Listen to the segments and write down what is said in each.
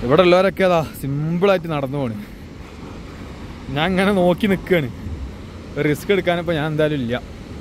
ഇവിടെ ഉള്ളവരൊക്കെ അതാ സിമ്പിളായിട്ട് നടന്നു പോണ് ഞാൻ ഇങ്ങനെ നോക്കി നിൽക്കുകയാണ് റിസ്ക് എടുക്കാനിപ്പോൾ ഞാൻ എന്തായാലും ഇല്ല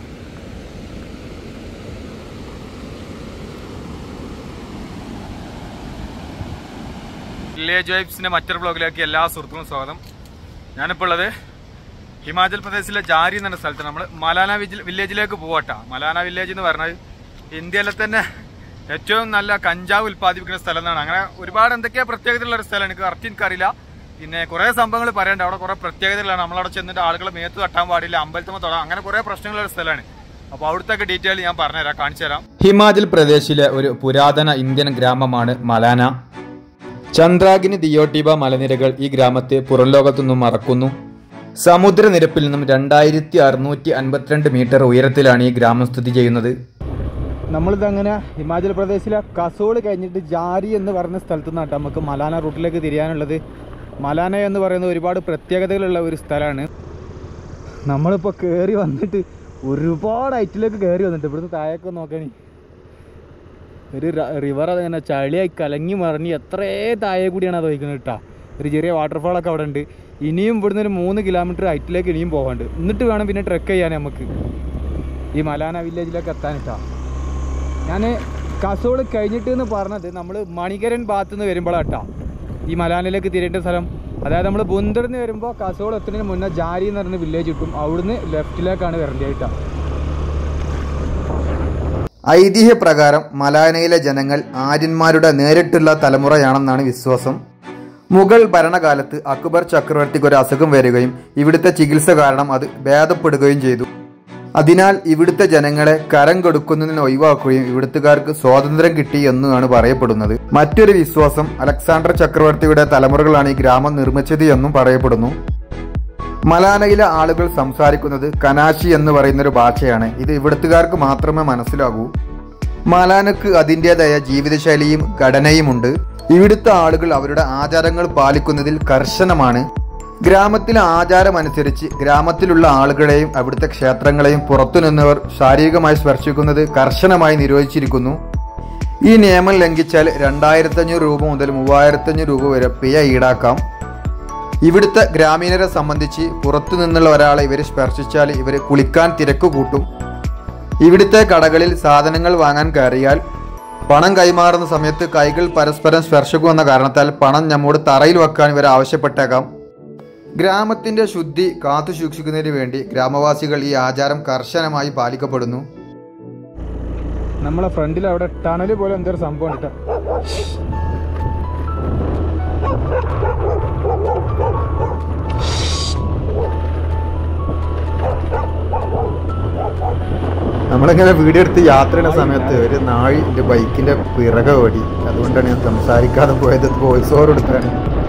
വില്ലേജ് വൈബ്സിന്റെ മറ്റൊരു ബ്ലോഗിലേക്ക് എല്ലാ സുഹൃത്തുക്കളും സ്വാഗതം ഞാനിപ്പോൾ ഉള്ളത് ഹിമാചൽ പ്രദേശിലെ ജാരി എന്ന സ്ഥലത്ത് നമ്മൾ മലാന വിജിൽ- വില്ലേജിലേക്ക് പോവാട്ടാ മലാന വില്ലേജ് എന്ന് പറഞ്ഞാൽ ഇന്ത്യയിലെ തന്നെ ഏറ്റവും നല്ല കഞ്ചാവ് ഉൽപ്പാദിപ്പിക്കുന്ന സ്ഥലം എന്നാണ് അങ്ങനെ ഒരുപാട് എന്തൊക്കെയാ പ്രത്യേകതയുള്ള ഒരു സ്ഥലം എനിക്ക് കറക്റ്റ് എനിക്കറിയില്ല പിന്നെ കുറേ സംഭവങ്ങൾ പറയണ്ട അവിടെ കുറേ പ്രത്യേകതകളാണ് നമ്മളവിടെ ചെന്നിട്ട് ആളുകളെ മേത്ത് തട്ടാൻ പാടില്ല അമ്പലത്തുമ്പോൾ തൊടാം അങ്ങനെ കുറേ പ്രശ്നങ്ങളുള്ള ഒരു സ്ഥലമാണ് അപ്പോൾ അവിടുത്തെ ഡീറ്റെയിൽ ഞാൻ പറഞ്ഞുതരാം കാണിച്ചു തരാം ഹിമാചൽ പ്രദേശിലെ ഒരു പുരാതന ഇന്ത്യൻ ഗ്രാമമാണ് മലാന ചന്ദ്രാഗിനി ദിയോട്ടിബ മലനിരകൾ ഈ ഗ്രാമത്തെ പുറംലോകത്തുനിന്നും മറക്കുന്നു സമുദ്രനിരപ്പിൽ നിന്നും രണ്ടായിരത്തി അറുന്നൂറ്റി അൻപത്തിരണ്ട് മീറ്റർ ഉയരത്തിലാണ് ഈ ഗ്രാമം സ്ഥിതി ചെയ്യുന്നത് നമ്മളിതങ്ങനെ ഹിമാചൽ പ്രദേശിലെ കസോൾ കഴിഞ്ഞിട്ട് ജാരി എന്ന് പറയുന്ന സ്ഥലത്തു നിന്നാണ് നമുക്ക് മലാന റൂട്ടിലേക്ക് തിരിയാനുള്ളത് മലാന എന്ന് പറയുന്നത് ഒരുപാട് പ്രത്യേകതകളുള്ള ഒരു സ്ഥലമാണ് നമ്മളിപ്പോൾ കയറി വന്നിട്ട് ഒരുപാട് ഹൈറ്റിലേക്ക് കയറി വന്നിട്ട് ഇവിടുന്ന് താഴേക്ക് നോക്കണി ഒരു റിവർ അതങ്ങനെ ചളിയായി കലങ്ങി മറിഞ്ഞ് എത്രേ താഴെ കൂടിയാണ് അത് ഒഴിക്കുന്നത് കേട്ടോ ഒരു ചെറിയ വാട്ടർഫാളൊക്കെ അവിടെ ഉണ്ട് ഇനിയും ഇവിടുന്ന് ഒരു മൂന്ന് കിലോമീറ്റർ ഹൈറ്റിലേക്ക് ഇനിയും പോകാണ്ട് എന്നിട്ട് വേണം പിന്നെ ട്രെക്ക് ചെയ്യാൻ നമുക്ക് ഈ മലാന വില്ലേജിലേക്ക് എത്താനിട്ടാ ഞാൻ കസോള് കഴിഞ്ഞിട്ട് എന്ന് പറഞ്ഞത് നമ്മൾ മണികരൻ ഭാഗത്ത് നിന്ന് വരുമ്പോഴാട്ടാ ഈ മലാനയിലേക്ക് തിരേണ്ട സ്ഥലം അതായത് നമ്മൾ ബുന്ദറിൽ നിന്ന് വരുമ്പോൾ കസോൾ എത്തുന്നതിന് മുന്നേ ജാരി എന്ന് പറയുന്ന വില്ലേജ് കിട്ടും അവിടുന്ന് ലെഫ്റ്റിലേക്കാണ് വരേണ്ടതായിട്ടാ ഐതിഹ്യപ്രകാരം മലാനയിലെ ജനങ്ങൾ ആര്യന്മാരുടെ നേരിട്ടുള്ള തലമുറയാണെന്നാണ് വിശ്വാസം മുഗൾ ഭരണകാലത്ത് അക്ബർ ചക്രവർത്തിക്ക് ഒരു അസുഖം വരികയും ഇവിടുത്തെ ചികിത്സ കാരണം അത് ഭേദപ്പെടുകയും ചെയ്തു അതിനാൽ ഇവിടുത്തെ ജനങ്ങളെ കരം കൊടുക്കുന്നതിന് ഒഴിവാക്കുകയും ഇവിടുത്തുകാർക്ക് സ്വാതന്ത്ര്യം കിട്ടി എന്നുമാണ് പറയപ്പെടുന്നത് മറ്റൊരു വിശ്വാസം അലക്സാണ്ടർ ചക്രവർത്തിയുടെ തലമുറകളാണ് ഈ ഗ്രാമം നിർമ്മിച്ചത് എന്നും പറയപ്പെടുന്നു മലാനയിലെ ആളുകൾ സംസാരിക്കുന്നത് കനാശി എന്ന് പറയുന്ന ഒരു ഭാഷയാണ് ഇത് ഇവിടുത്തുകാർക്ക് മാത്രമേ മനസ്സിലാകൂ മലാനക്ക് അതിൻ്റെതായ ജീവിതശൈലിയും ഘടനയുമുണ്ട് ഇവിടുത്തെ ആളുകൾ അവരുടെ ആചാരങ്ങൾ പാലിക്കുന്നതിൽ കർശനമാണ് ഗ്രാമത്തിലെ ആചാരമനുസരിച്ച് ഗ്രാമത്തിലുള്ള ആളുകളെയും അവിടുത്തെ ക്ഷേത്രങ്ങളെയും പുറത്തുനിന്നവർ ശാരീരികമായി സ്പർശിക്കുന്നത് കർശനമായി നിരോധിച്ചിരിക്കുന്നു ഈ നിയമം ലംഘിച്ചാൽ രണ്ടായിരത്തഞ്ഞൂറ് രൂപ മുതൽ മൂവായിരത്തഞ്ഞൂറ് രൂപ വരെ പിഴ ഈടാക്കാം ഇവിടുത്തെ ഗ്രാമീണരെ സംബന്ധിച്ച് പുറത്തു നിന്നുള്ള ഒരാളെ ഇവർ സ്പർശിച്ചാൽ ഇവർ കുളിക്കാൻ തിരക്ക് കൂട്ടും ഇവിടുത്തെ കടകളിൽ സാധനങ്ങൾ വാങ്ങാൻ കയറിയാൽ പണം കൈമാറുന്ന സമയത്ത് കൈകൾ പരസ്പരം സ്പർശിക്കുമെന്ന കാരണത്താൽ പണം നമ്മോട് തറയിൽ വെക്കാൻ ഇവർ ആവശ്യപ്പെട്ടേക്കാം ഗ്രാമത്തിന്റെ ശുദ്ധി കാത്തു സൂക്ഷിക്കുന്നതിന് വേണ്ടി ഗ്രാമവാസികൾ ഈ ആചാരം കർശനമായി പാലിക്കപ്പെടുന്നു നമ്മളെ ഫ്രണ്ടിൽ അവിടെ ടണൽ പോലെ എന്തൊരു സംഭവം ഉണ്ട് ട്ടോ. നമ്മളിങ്ങനെ വീഡിയോ എടുത്ത് യാത്രയുടെ സമയത്ത് ഒരു നാഴി എൻ്റെ ബൈക്കിന്റെ പിറകെ ഓടി അതുകൊണ്ടാണ് ഞാൻ സംസാരിക്കാതെ പോയത് വോയിസ് ഓവർ എടുത്താണ്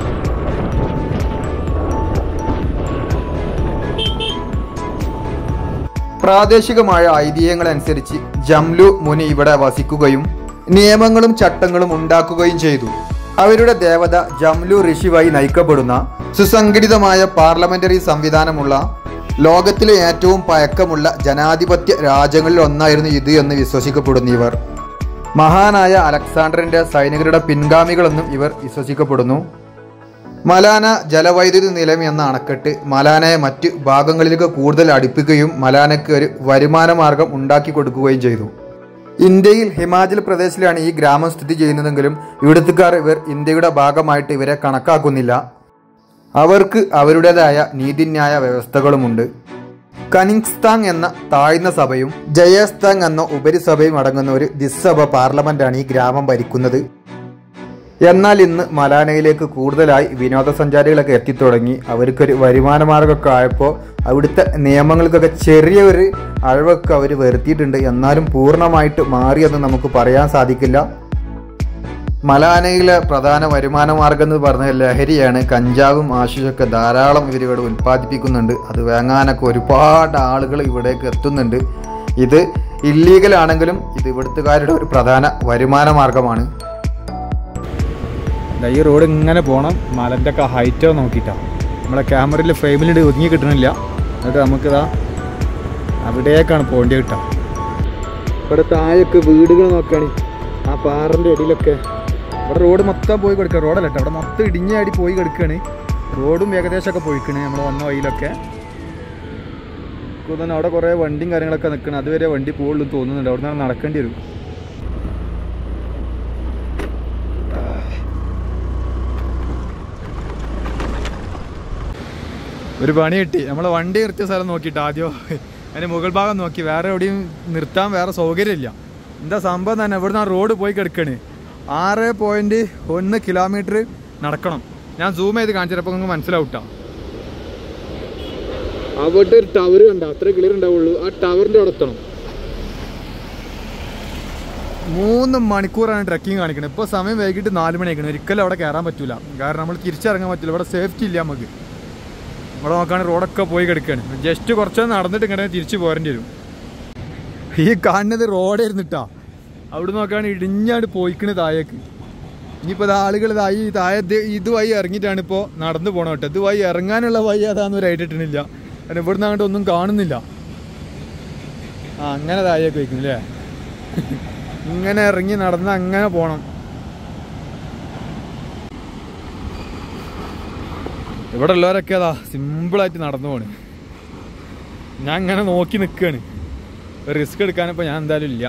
പ്രാദേശികമായ ഐതിഹ്യങ്ങളനുസരിച്ച് ജംലു മുനി ഇവിടെ വസിക്കുകയും നിയമങ്ങളും ചട്ടങ്ങളും ഉണ്ടാക്കുകയും ചെയ്തു അവരുടെ ദേവത ജംലു ഋഷിവായി നയിക്കപ്പെടുന്ന സുസംഘടിതമായ പാർലമെന്ററി സംവിധാനമുള്ള ലോകത്തിലെ ഏറ്റവും പഴക്കമുള്ള ജനാധിപത്യ രാജ്യങ്ങളിൽ ഒന്നായിരുന്നു ഇത് എന്ന് വിശ്വസിക്കപ്പെടുന്നു ഇവർ മഹാനായ അലക്സാണ്ടറിന്റെ സൈനികരുടെ പിൻഗാമികളെന്നും ഇവർ വിശ്വസിക്കപ്പെടുന്നു മലാന ജലവൈദ്യുതി നിലയം എന്ന അണക്കെട്ട് മലാനയെ മറ്റ് ഭാഗങ്ങളിലേക്ക് കൂടുതൽ അടുപ്പിക്കുകയും മലാനയ്ക്ക് ഒരു വരുമാന മാർഗം ഉണ്ടാക്കി കൊടുക്കുകയും ചെയ്തു ഇന്ത്യയിൽ ഹിമാചൽ പ്രദേശിലാണ് ഈ ഗ്രാമം സ്ഥിതി ചെയ്യുന്നതെങ്കിലും ഇവിടുത്തുകാർ ഇവർ ഇന്ത്യയുടെ ഭാഗമായിട്ട് ഇവരെ കണക്കാക്കുന്നില്ല അവർക്ക് അവരുടേതായ നീതിന്യായ വ്യവസ്ഥകളുമുണ്ട് കനിങ്സ്താങ് എന്ന താഴ്ന്ന സഭയും ജയസ്താങ് എന്ന ഉപരിസഭയും അടങ്ങുന്ന ഒരു ദിസ്സഭ പാർലമെന്റാണ് ഈ ഗ്രാമം ഭരിക്കുന്നത് എന്നാൽ ഇന്ന് മലാനയിലേക്ക് കൂടുതലായി വിനോദസഞ്ചാരികളൊക്കെ എത്തിത്തുടങ്ങി അവർക്കൊരു വരുമാന മാർഗമൊക്കെ ആയപ്പോൾ അവിടുത്തെ നിയമങ്ങൾക്കൊക്കെ ചെറിയൊരു അഴിവൊക്കെ അവർ വരുത്തിയിട്ടുണ്ട് എന്നാലും പൂർണ്ണമായിട്ട് മാറിയെന്ന് നമുക്ക് പറയാൻ സാധിക്കില്ല മലാനയിലെ പ്രധാന വരുമാന മാർഗം എന്ന് പറഞ്ഞ ലഹരിയാണ് കഞ്ചാവും ആശിഷൊക്കെ ധാരാളം ഇവരിവിടെ ഉൽപ്പാദിപ്പിക്കുന്നുണ്ട് അത് വാങ്ങാനൊക്കെ ഒരുപാട് ആളുകൾ ഇവിടേക്ക് എത്തുന്നുണ്ട് ഇത് ഇല്ലീഗൽ ആണെങ്കിലും ഇത് ഇവിടുത്തുകാരുടെ ഒരു പ്രധാന വരുമാന മാർഗമാണ് ദാ ഈ റോഡ് ഇങ്ങനെ പോകണം മലൻ്റെ ഒക്കെ ഹൈറ്റോ നോക്കിയിട്ടാണ് നമ്മളെ ക്യാമറയിൽ ഫ്രെയിമിലിട്ട് ഒതുങ്ങി കിട്ടണില്ല എന്നിട്ട് നമുക്കിതാ അവിടേക്കാണ് പോകേണ്ടി കിട്ടുക ഇവിടെ താഴെയൊക്കെ വീടുകൾ നോക്കുകയാണ് ആ പാറിൻ്റെ ഇടയിലൊക്കെ ഇവിടെ റോഡ് മൊത്തം പോയി കിടക്കുക റോഡല്ല കേട്ടോ അവിടെ മൊത്തം ഇടിഞ്ഞാടി പോയി കിടക്കുകയാണ് റോഡും ഏകദേശമൊക്കെ പോയിക്കണ് നമ്മൾ വന്ന വഴിയിലൊക്കെ ഇപ്പോൾ തന്നെ അവിടെ കുറേ വണ്ടിയും കാര്യങ്ങളൊക്കെ നിൽക്കണം അതുവരെ വണ്ടി പോകുള്ളൂ എന്ന് തോന്നുന്നുണ്ട് അവിടെ നിന്ന് നടക്കേണ്ടി വരും ഒരു പണി കിട്ടി നമ്മൾ വണ്ടി നിർത്തിയ സ്ഥലം നോക്കിയിട്ട് ആദ്യം അതിൻ്റെ മുകൾ ഭാഗം നോക്കി വേറെ എവിടെയും നിർത്താൻ വേറെ സൗകര്യമില്ല എന്താ സംഭവം തന്നെ ഇവിടുന്ന് ആ റോഡ് പോയി കിടക്കണ് ആറ് പോയിന്റ് ഒന്ന് കിലോമീറ്റർ നടക്കണം ഞാൻ സൂം ചെയ്ത് കാണിച്ചപ്പോൾ നിങ്ങൾക്ക് മനസ്സിലാവൂട്ടാ അവിടെ ഒരു ടവർ കണ്ട അത്ര ക്ലിയർ ഉണ്ടാവുള്ളൂ ആ ടവറിൻ്റെ അവിടെ എത്തണം മൂന്ന് മണിക്കൂറാണ് ട്രക്കിംഗ് കാണിക്കുന്നത് ഇപ്പോൾ സമയം വൈകിട്ട് നാല് മണിയാക്കണം ഒരിക്കലും അവിടെ കയറാൻ പറ്റൂല കാരണം നമ്മൾ തിരിച്ചിറങ്ങാൻ പറ്റില്ല ഇവിടെ സേഫ്റ്റി ഇല്ല നമുക്ക് ഇവിടെ നോക്കുകയാണെങ്കിൽ റോഡൊക്കെ പോയി കിടക്കുകയാണ് ജസ്റ്റ് കുറച്ച് നടന്നിട്ട് ഇങ്ങനെ തിരിച്ചു പോരേണ്ടി വരും ഈ കാണുന്നത് റോഡ് ഇരുന്നിട്ടാ അവിടെ നോക്കുകയാണെങ്കിൽ ഇടിഞ്ഞാണ്ട് പോയിക്കണ് താഴേക്ക് ഇനിയിപ്പോൾ ആളുകൾ ഈ താഴെ ഇത് ഇതുവഴി ഇറങ്ങിയിട്ടാണ് ഇപ്പോൾ നടന്നു പോകണം കേട്ടോ ഇതുവഴി ഇറങ്ങാനുള്ള വഴി അതാന്ന് ഒരു ഐഡിയ ഇട്ടിട്ടില്ല കാരണം ഇവിടുന്ന് അങ്ങോട്ട് ഒന്നും കാണുന്നില്ല ആ അങ്ങനെ താഴേക്ക് വയ്ക്കും അല്ലേ ഇങ്ങനെ ഇറങ്ങി നടന്ന് അങ്ങനെ പോണം ഇവിടെ ഉള്ളവരൊക്കെ അതാ സിമ്പിളായിട്ട് നടന്നു പോണ് ഞാൻ ഇങ്ങനെ നോക്കി നിൽക്കുകയാണ് റിസ്ക് എടുക്കാനിപ്പോൾ ഞാൻ എന്തായാലും ഇല്ല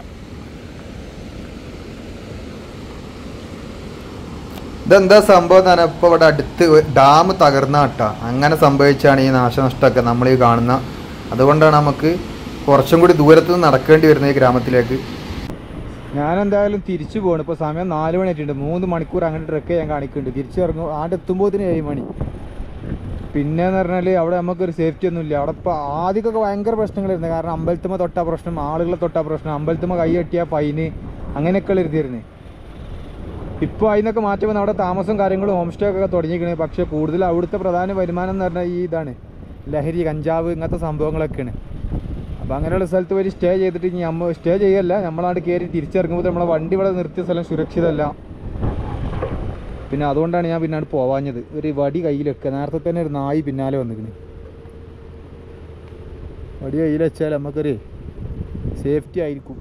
ഇതെന്താ സംഭവം എന്ന് പറഞ്ഞാൽ ഇപ്പോൾ ഇവിടെ അടുത്ത് ഡാം തകർന്ന കേട്ടാ അങ്ങനെ സംഭവിച്ചാണ് ഈ നാശനഷ്ടമൊക്കെ നമ്മൾ ഈ കാണുന്ന അതുകൊണ്ടാണ് നമുക്ക് കുറച്ചും കൂടി ദൂരത്ത് നിന്ന് നടക്കേണ്ടി വരുന്നത് ഈ ഗ്രാമത്തിലേക്ക് ഞാൻ എന്തായാലും തിരിച്ചു പോകണം ഇപ്പോൾ സമയം നാല് മണി ആയിട്ടുണ്ട് മൂന്ന് മണിക്കൂർ അങ്ങനെ ട്രക്ക് ചെയ്യാൻ കാണിക്കുന്നുണ്ട് തിരിച്ചു ഇറങ്ങും ആണ്ട് എത്തുമ്പോഴത്തിന് ഏഴ് മണി പിന്നെന്ന് പറഞ്ഞാൽ അവിടെ നമുക്കൊരു സേഫ്റ്റി ഒന്നും ഇല്ല അവിടെ ഇപ്പോൾ ആദ്യമൊക്കെ ഭയങ്കര പ്രശ്നങ്ങളായിരുന്നു കാരണം അമ്പലത്തുമ്മ തൊട്ടാ പ്രശ്നം ആളുകളെ തൊട്ടാ പ്രശ്നം അമ്പലത്തുമ്മ കൈ കെട്ടിയ ഫൈന് അങ്ങനെയൊക്കെ ഇരുത്തിയിരുന്നു ഇപ്പോൾ അതിനൊക്കെ മാറ്റി വന്ന് അവിടെ താമസം കാര്യങ്ങളും ഹോം സ്റ്റേ ഒക്കെ തുടങ്ങിയിരിക്കണേ പക്ഷേ കൂടുതൽ അവിടുത്തെ പ്രധാന വരുമാനം എന്ന് പറഞ്ഞാൽ ഈ ഇതാണ് ലഹരി കഞ്ചാവ് ഇങ്ങനത്തെ സംഭവങ്ങളൊക്കെയാണ് അപ്പോൾ അങ്ങനെയുള്ള സ്ഥലത്ത് പോയി സ്റ്റേ ചെയ്തിട്ട് ഇനി നമ്മൾ സ്റ്റേ ചെയ്യല്ല നമ്മളാണ്ട് കയറി തിരിച്ചിറങ്ങുമ്പോൾ നമ്മളെ വണ്ടി ഇവിടെ നിർത്തിയ സ്ഥലം സുരക്ഷിതമല്ല പിന്നെ അതുകൊണ്ടാണ് ഞാൻ പിന്നാണ്ട് പോവാഞ്ഞത് ഒരു വടി കയ്യിലൊക്കെ നേരത്തെ തന്നെ ഒരു നായി പിന്നാലെ വന്നിരിക്കണ് വടി കയ്യിൽ വെച്ചാൽ നമുക്കൊരു സേഫ്റ്റി ആയിരിക്കും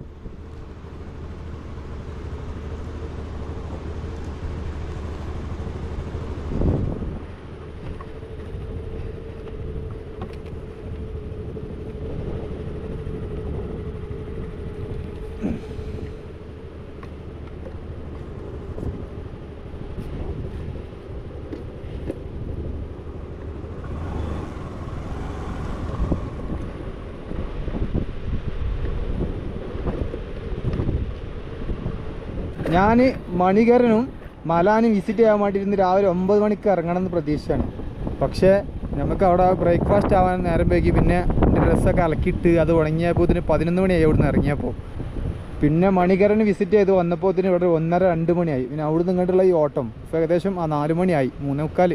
ഞാൻ മണികരനും മലാനും വിസിറ്റ് ചെയ്യാൻ വേണ്ടി ഇരുന്ന് രാവിലെ ഒമ്പത് മണിക്ക് ഇറങ്ങണം എന്ന് പ്രതീക്ഷയാണ് പക്ഷേ നമുക്ക് അവിടെ ബ്രേക്ക്ഫാസ്റ്റ് ആവാൻ നേരം വൈകി പിന്നെ എൻ്റെ ഡ്രസ്സൊക്കെ അലക്കിയിട്ട് അത് ഉണങ്ങിയപ്പോൾ ഇതിന് പതിനൊന്ന് മണിയായി ഇവിടുന്ന് ഇറങ്ങിയപ്പോൾ പിന്നെ മണികരന് വിസിറ്റ് ചെയ്ത് വന്നപ്പോൾ ഇതിന് ഇവിടെ ഒന്നര രണ്ട് മണിയായി പിന്നെ അവിടുന്ന് ഇങ്ങോട്ടുള്ള ഈ ഓട്ടം ഇപ്പോൾ ഏകദേശം ആ നാല് മണിയായി മൂന്നേ മുക്കാൽ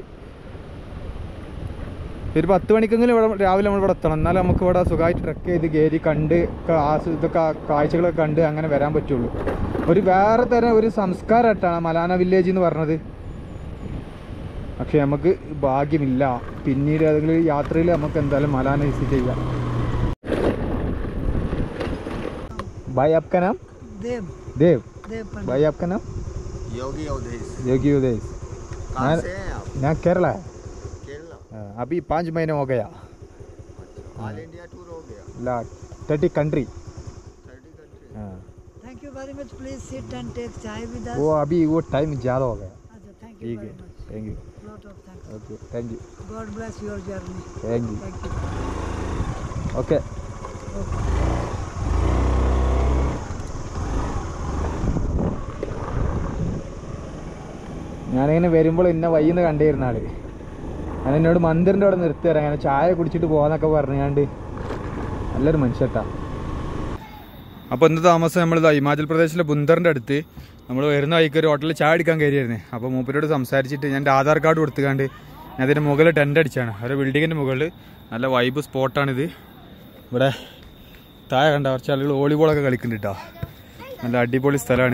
ഒരു പത്ത് മണിക്കെങ്കിലും ഇവിടെ രാവിലെ നമ്മൾ ഇവിടെ എത്തണം എന്നാലും നമുക്ക് ഇവിടെ സുഖമായിട്ട് ട്രക്ക് ചെയ്ത് കയറി കണ്ട് ക- ആസ്വ- ഇതൊക്കെ ആ കാഴ്ചകളൊക്കെ കണ്ട് അങ്ങനെ വരാൻ പറ്റുള്ളൂ ഒരു വേറെ തരം ഒരു സംസ്കാരമായിട്ടാണ് മലാന വില്ലേജ് എന്ന് പറഞ്ഞത് പക്ഷെ നമുക്ക് ഭാഗ്യമില്ല പിന്നീട് ഏതെങ്കിലും യാത്രയിൽ നമുക്ക് എന്തായാലും മലാന വിസിറ്റ് ചെയ്യാം भाई आपका नाम देव देव देव पंडित भाई आपका नाम योगी अवधेश योगी उदेश कहाँ मैं- से हैं आप यहाँ केरला है केरला हाँ, अभी पाँच महीने हो गया ऑल इंडिया टूर हो गया ला थर्टी कंट्री थर्टी कंट्री हाँ thank you very much please sit and take chai with us वो अभी वो टाइम ज़्यादा हो गया अच्छा थैंक यू ठीक वेरी है much thank you lot of thanks okay thank you God bless your journey thank you thank you okay ഞാനിങ്ങനെ വരുമ്പോൾ ഇന്ന വൈകുന്ന കണ്ടിരുന്ന ആള് ഞാൻ എന്നോട് മന്ദിറിൻ്റെ അവിടെ നിർത്തി തരാം അങ്ങനെ ചായ കുടിച്ചിട്ട് പോകാന്നൊക്കെ പറഞ്ഞാണ്ട് നല്ലൊരു മനുഷ്യട്ടാ അപ്പോൾ ഇന്ന് താമസം നമ്മളിതാ ഹിമാചൽ പ്രദേശിലെ ബുന്ദറിൻ്റെ അടുത്ത് നമ്മൾ വരുന്ന വഴിക്ക് ഒരു ഹോട്ടലിൽ ചായ അടിക്കാൻ കയറിയായിരുന്നേ അപ്പോൾ മൂപ്പരോട് സംസാരിച്ചിട്ട് ഞാൻ എൻ്റെ ആധാർ കാർഡ് കൊടുത്തുകാണ്ട് ഞാൻ അതിൻ്റെ മുകളിൽ ടെൻ്റ് അടിച്ചാണ് ഒരു ബിൽഡിങ്ങിൻ്റെ മുകളിൽ നല്ല വൈബ് സ്പോട്ടാണിത് ഇവിടെ താഴെ കണ്ട കുറച്ച് ആളുകൾ വോളിബോളൊക്കെ കളിക്കുന്നുണ്ട് കേട്ടോ നല്ല അടിപൊളി സ്ഥലമാണ്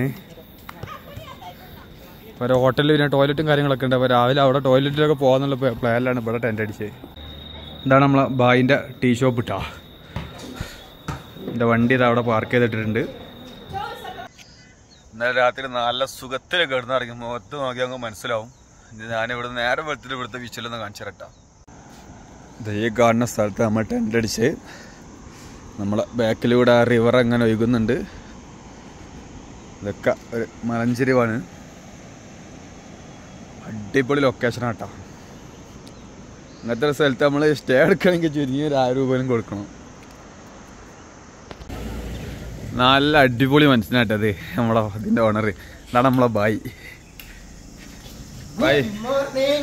ഇപ്പോൾ ഒരു ഹോട്ടലിൽ പിന്നെ ടോയ്ലറ്റും കാര്യങ്ങളൊക്കെ ഉണ്ട് അപ്പോൾ രാവിലെ അവിടെ ടോയ്ലറ്റിലൊക്കെ പോകാന്നുള്ള പ്ലാനിലാണ് ഇവിടെ ടെൻ്റ് അടിച്ചത് ഇതാണ് നമ്മളെ ബായിൻ്റെ ടീ ഷോപ്പ് ഇട്ടാ എൻ്റെ വണ്ടി ഇത് അവിടെ പാർക്ക് ചെയ്തിട്ടിട്ടുണ്ട് ഇന്നലെ രാത്രി നല്ല സുഖത്തിൽ കിടന്നിറങ്ങി മുഖത്ത് നോക്കി അങ്ങ് മനസ്സിലാവും ഇത് ഞാനിവിടെ നേരെ വെളുത്തിട്ട് ഇവിടുത്തെ വിച്ചിലൊന്ന് കാണിച്ചു തരട്ടാ ഇത് ഈ കാണുന്ന സ്ഥലത്ത് നമ്മൾ ടെൻ്റ് അടിച്ച് നമ്മളെ ബാക്കിലൂടെ ആ റിവർ അങ്ങനെ ഒഴുകുന്നുണ്ട് ഇതൊക്കെ ഒരു മലഞ്ചെരിവാണ് അടിപൊളി ലൊക്കേഷനാണ് കേട്ടോ അങ്ങനത്തെ ഒരു സ്ഥലത്ത് നമ്മൾ സ്റ്റേ എടുക്കണമെങ്കിൽ ചുരുങ്ങി ഒരു ആയിരം രൂപയും കൊടുക്കണം നല്ല അടിപൊളി മനസ്സിനാട്ടത് നമ്മളെ അതിൻ്റെ ഓണർ ഇതാണ് നമ്മളെ ബായി ബായ് मॉर्निंग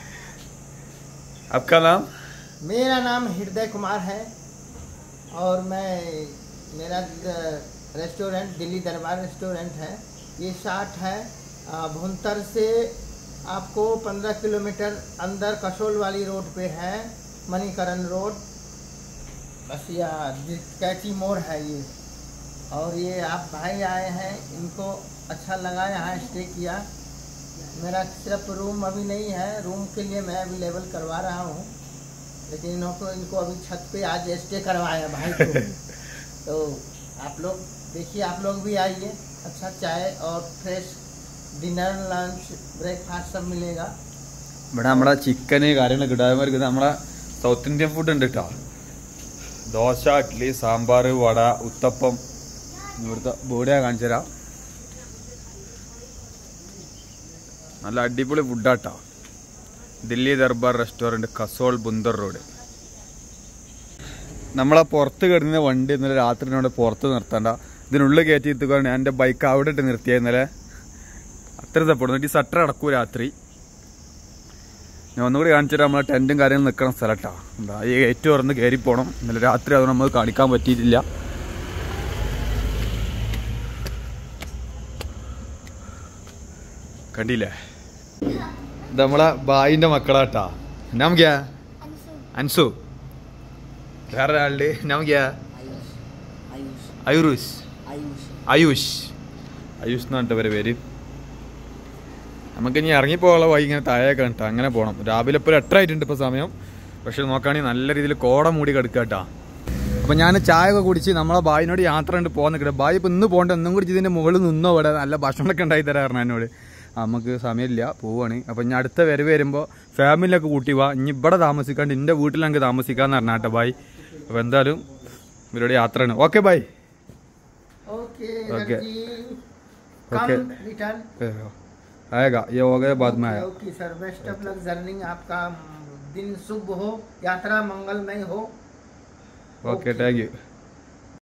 आपका नाम मेरा नाम हृदय कुमार है और मैं मेरा द- रेस्टोरेंट दिल्ली दरबार रेस्टोरेंट है ये शार्ट है अ, भुंतर से आपको 15 किलोमीटर अंदर कसोल वाली रोड पे है मणिकरण रोड बस या कैची मोड़ है ये और ये आप भाई आए हैं इनको अच्छा लगा यहाँ स्टे किया मेरा सिर्फ रूम अभी नहीं है रूम के लिए मैं अवेलेबल करवा रहा हूँ लेकिन इनको इनको अभी छत पे आज स्टे करवाया भाई को तो आप लोग देखिए आप लोग भी आइए अच्छा चाय और फ्रेश डिनर लंच ब्रेकफास्ट सब मिलेगा ഇവിടെ നമ്മളെ ചിക്കന് കാര്യങ്ങളൊക്കെ ഇടാമാർക്ക് നമ്മളെ സൗത്ത് ഇന്ത്യൻ ഫുഡ് ഉണ്ട് കേട്ടോ ദോശ ഇഡ്ഡലി സാമ്പാർ വട ഉത്തപ്പം ഇവിടുത്തെ ബോഡിയാ കാണിച്ചു തരാം നല്ല അടിപൊളി ഫുഡാട്ടോ ദില്ലി ദർബാർ റെസ്റ്റോറൻറ്റ് കസോൾ ബുന്ദർ റോഡ് നമ്മളെ പുറത്ത് കിടന്ന വണ്ടി ഇന്നലെ രാത്രി എന്നോട് പുറത്ത് നിർത്തണ്ട ഇതിനുള്ളിൽ കയറ്റി എത്തുകയാണ് എൻ്റെ ബൈക്ക് അവിടെ ഇട്ട് നിർത്തിയത് ഇന്നലെ അത്ര തപ്പെടുന്നു ഈ സട്ടർ അടക്കൂ രാത്രി ഞാൻ ഒന്നുകൂടി കാണിച്ചിട്ട് നമ്മളെ ടെൻറ്റും കാര്യങ്ങളും നിൽക്കുന്ന സ്ഥലട്ടാ എന്താ ഈ ഗേറ്റ് തുറന്ന് കയറി പോകണം ഇന്നലെ രാത്രി അത് നമുക്ക് കാണിക്കാൻ പറ്റിയിട്ടില്ല കണ്ടില്ലേ ഇത് നമ്മളെ ബായിന്റെ മക്കളാട്ടാ നമുക്കാ അൻസു വേറെ ഒരാളുടെ നമുക്കാ അയുറൂസ് ആയുഷ് ആയുഷ് എന്ന് പറഞ്ഞിട്ട് ഇവരെ പേര് നമുക്ക് ഇനി ഇറങ്ങിപ്പോകാനുള്ള വഴി ഇങ്ങനെ താഴേക്ക് കണ്ടിട്ട് അങ്ങനെ പോകണം രാവിലെ ഇപ്പോൾ ഒരു എട്ടരായിട്ടുണ്ട് ഇപ്പോൾ സമയം പക്ഷെ നോക്കുകയാണെങ്കിൽ നല്ല രീതിയിൽ കോട മൂടി കിടക്കുക കേട്ടാ അപ്പം ഞാൻ ചായ ഒക്കെ കുടിച്ച് നമ്മളെ ബായിനോട് യാത്ര ഉണ്ട് പോകാൻ നിൽക്കട്ടെ ബായി ഇപ്പം ഇന്ന് പോകണ്ട ഒന്നും കൂടി ഇതിൻ്റെ മുകളിൽ നിന്നോ ഇവിടെ നല്ല ഭക്ഷണമൊക്കെ ഉണ്ടായി തരാറുണ്ട് എന്നോട് നമുക്ക് സമയമില്ല പോവാണ് അപ്പം ഞാൻ അടുത്ത വരവ് വരുമ്പോൾ ഫാമിലിയൊക്കെ കൂട്ടി വാ ഇനി ഇവിടെ താമസിക്കാണ്ട് എൻ്റെ വീട്ടിൽ ഞങ്ങൾക്ക് താമസിക്കാന്ന് പറഞ്ഞാട്ടെ ബായ് അപ്പോൾ എന്തായാലും ഇവരുടെ യാത്രയാണ് ഓക്കെ ബായ് ओके Okay. जी Okay. कम रिटर्न आएगा ये हो गया बाद में आया okay sir best of luck journey आपका दिन शुभ हो यात्रा मंगलमय हो ओके थैंक यू